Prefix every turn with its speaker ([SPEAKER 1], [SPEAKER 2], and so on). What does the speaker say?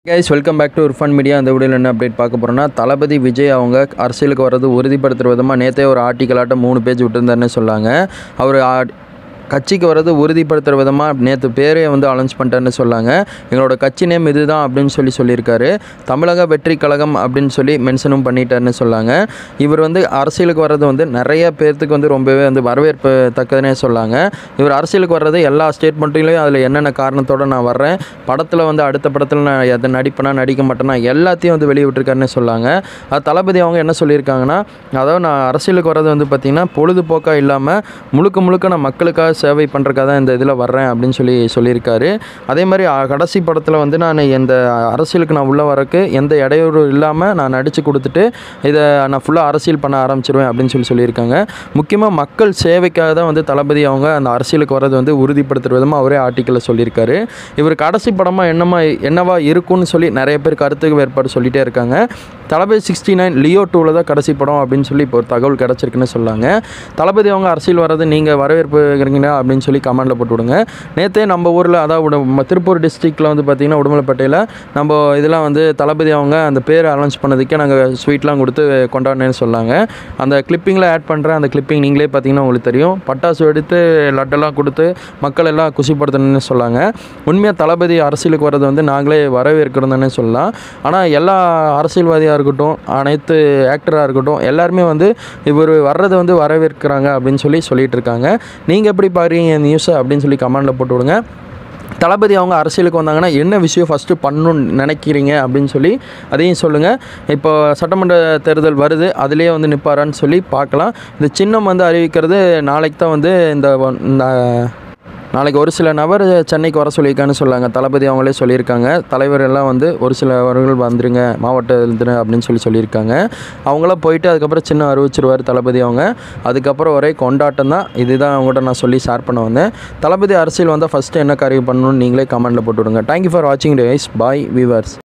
[SPEAKER 1] guys welcome back to Urfan media அந்த வீடியோவில் என்ன அப்டேட் பார்க்க போகிறோம்னா தளபதி விஜய் அவங்க அரசியலுக்கு வர்றது உறுதிப்படுத்துகிற விதமாக நேற்றே ஒரு ஆர்டிக்கலாட்டம் மூணு பேஜ் விட்டுருந்தாருன்னு சொன்னாங்க அவர் ஆ- கட்சிக்கு வர்றது உறுதிப்படுத்துகிற விதமாக நேற்று பேரே வந்து அலௌன்ஸ் பண்ணிட்டாருன்னு சொன்னாங்க எங்களோட கட்சி நேம் இதுதான் அப்படின்னு சொல்லி சொல்லியிருக்காரு தமிழக வெற்றி கழகம் அப்படின்னு சொல்லி மென்ஷனும் பண்ணிட்டாருன்னு சொன்னாங்க இவர் வந்து அரசியலுக்கு வர்றது வந்து நிறைய பேர்த்துக்கு வந்து ரொம்பவே வந்து வரவேற்பு தக்கதுன்னே சொன்னாங்க இவர் அரசியலுக்கு வர்றது எல்லா ஸ்டேட்மெண்ட்லையும் அதில் என்னென்ன காரணத்தோடு நான் வர்றேன் படத்தில் வந்து அடுத்த படத்தில் நான் எதை நடிப்பேனா நடிக்க மாட்டேனா எல்லாத்தையும் வந்து வெளியே விட்டுருக்காருன்னு சொன்னாங்க அது தளபதி அவங்க என்ன சொல்லியிருக்காங்கன்னா அதாவது நான் அரசியலுக்கு வர்றது வந்து பார்த்திங்கன்னா பொழுதுபோக்காக இல்லாமல் முழுக்க முழுக்க நான் மக்களுக்காக சேவை பண்ணுறக்காக தான் இந்த இதில் வர்றேன் அப்படின்னு சொல்லி சொல்லியிருக்காரு அதே மாதிரி அ, கடைசி படத்தில் வந்து நான் எந்த அரசியலுக்கு நான் உள்ளே வரக்கு எந்த இடையூறு இல்லாமல் நான் நடித்து கொடுத்துட்டு இதை நான் ஃபுல்லாக அரசியல் பண்ண ஆரம்பிச்சிருவேன் அப்படின்னு சொல்லி சொல்லியிருக்காங்க முக்கியமாக மக்கள் சேவைக்காக தான் வந்து தளபதி அவங்க அந்த அரசியலுக்கு வர்றது வந்து உறுதிப்படுத்துகிற விதமாக அவரே ஆர்டிக்கலில் சொல்லியிருக்காரு இவர் கடைசி படமாக என்னமா என்னவா இருக்கும்னு சொல்லி நிறைய பேர் கருத்து வேறுபாடு சொல்லிகிட்டே இருக்காங்க தளபதி சிக்ஸ்டி நைன் லியோ டூவில் தான் கடைசி படம் அப்படின்னு சொல்லி இப்போ ஒரு தகவல் கிடச்சிருக்குன்னு சொன்னாங்க தளபதி அவங்க அரசியல் வர்றது நீங்கள் வரவேற்புங்கிறீங்களா அப்படின்னு சொல்லி கமெண்டில் போட்டு விடுங்க நேற்றே நம்ம ஊரில் அதாவது உட- ம- திருப்பூர் டிஸ்ட்ரிக்டில் வந்து பார்த்திங்கன்னா உடுமலைப்பேட்டையில் நம்ம இதெல்லாம் வந்து தளபதி அவங்க அந்த பேர் அனௌன்ஸ் பண்ணதுக்கே நாங்கள் ஸ்வீட்லாம் கொடுத்து கொண்டாடினேன்னு சொன்னாங்க அந்த கிளிப்பிங்கில் ஆட் பண்ணுறேன் அந்த கிளிப்பிங் நீங்களே பார்த்தீங்கன்னா உங்களுக்கு தெரியும் பட்டாசு வெடித்து லட்டெல்லாம் கொடுத்து மக்கள் எல்லாம் குஷிப்படுத்தணும்னு சொன்னாங்க உண்மையாக தளபதி அரசியலுக்கு வர்றது வந்து நாங்களே வரவேற்கிறோம்னு சொல்லலாம் ஆனால் எல்லா அரசியல்வாதியாக இருக்கட்டும் அனைத்து ஆக்டராக இருக்கட்டும் எல்லாருமே வந்து இவர் வர்றதை வந்து வரவேற்கிறாங்க அப்படின்னு சொல்லி சொல்லிட்டு இருக்காங்க நீங்கள் எப்படி பாக்குறீங்க இந்த நியூஸை அப்படின்னு சொல்லி கமெண்டில் போட்டு விடுங்க தளபதி அவங்க அரசியலுக்கு வந்தாங்கன்னா என்ன விஷயம் ஃபஸ்ட்டு பண்ணணும்னு நினைக்கிறீங்க அப்படின்னு சொல்லி அதையும் சொல்லுங்கள் இப்போ சட்டமன்ற தேர்தல் வருது அதுலேயே வந்து நிற்பாரான்னு சொல்லி பார்க்கலாம் இந்த சின்னம் வந்து அறிவிக்கிறது நாளைக்கு தான் வந்து இந்த ஒன்- இந்த நாளைக்கு ஒரு சில நபர் சென்னைக்கு வர சொல்லியிருக்கான்னு சொல்லாங்க தளபதி அவங்களே சொல்லியிருக்காங்க தலைவர் எல்லாம் வந்து ஒரு சிலவர்கள் வந்துருங்க மாவட்டத்தில் அப்படின்னு சொல்லி சொல்லியிருக்காங்க அவங்களாம் போயிட்டு அதுக்கப்புறம் சின்ன அறிவிச்சிருவார் தளபதி அவங்க அதுக்கப்புறம் ஒரே கொண்டாட்டம் தான் இதுதான் அவங்கள்ட்ட நான் சொல்லி ஷேர் பண்ண வந்தேன் தளபதி அரசியல் வந்தால் ஃபஸ்ட்டு என்ன காரியம் பண்ணணும்னு நீங்களே கமெண்ட்டில் போட்டு விடுங்க தேங்க்யூ ஃபார் வாட்சிங் டேஸ் பாய் வியூவர்ஸ்